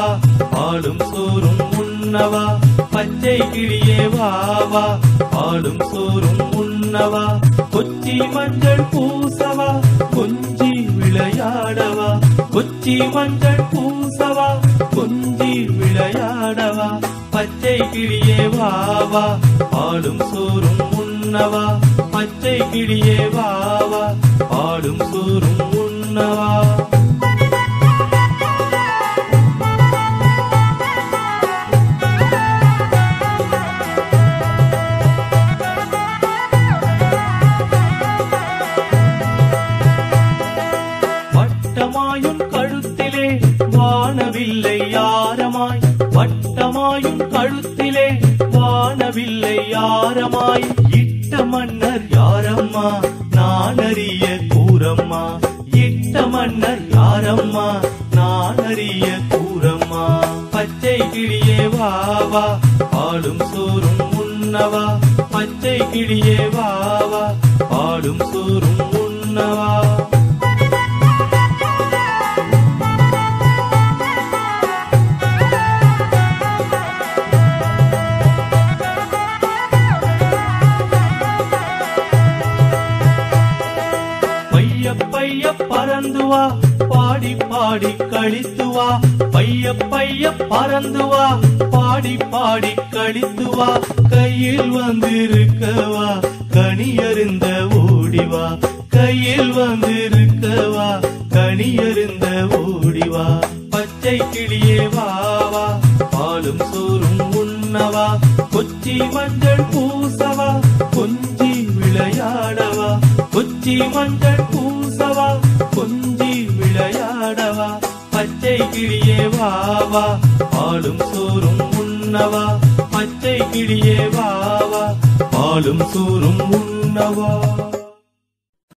பாலும் சோறும் உண்ணவா பச்சை கிளியே வா வா பாலும் சோறும் உண்ணவா கொச்சி மஞ்சள் பூசவா கொஞ்சி விளையாடவா கொச்சி மஞ்சள் பூசவா கொஞ்சி விளையாடவா பச்சை கிளியே வா வா பாலும் சோறும் உண்ணவா பச்சை கிளியே வா வா பாலும் சோறும் உண்ணவா வட்டமாயும் கழுத்திலே வானவில்லை யாரமாய் வட்டமாயும் கழுத்திலே வானவில்லை யாரமாய் இட்ட மன்னர் யாரம்மா நான் அறிய கூறம்மா இட்ட மன்னர் யாரம்மா நான் அறிய கூறம்மா பச்சை கிளியே வா வா பாலும் சோறும் உண்ணவா பச்சை கிளியே வா வா பாலும் சோறும் உண்ணவா பைய பைய பறந்து வா பாடி பாடி கழித்து வா பைய பைய பறந்து வா பாடி பாடி கழித்து வா கையில் வந்திருக்கவா கனியருந்த ஓடிவா கையில் வந்திருக்கவா கனியருந்த ஓடிவா பச்சை கிளியே வா வா பாலும் சோறும் உண்ணவா கொச்சி மஞ்சள் பூசவா கொஞ்சி விளையாடவா கொச்சி மஞ்சள் பூசவா கொஞ்சி விளையாடவா பச்சை கிளியே வா வா பாலும் சோறும் உண்ணவா பச்சை கிளியே வா வா பாலும் சோறும் உண்ணவா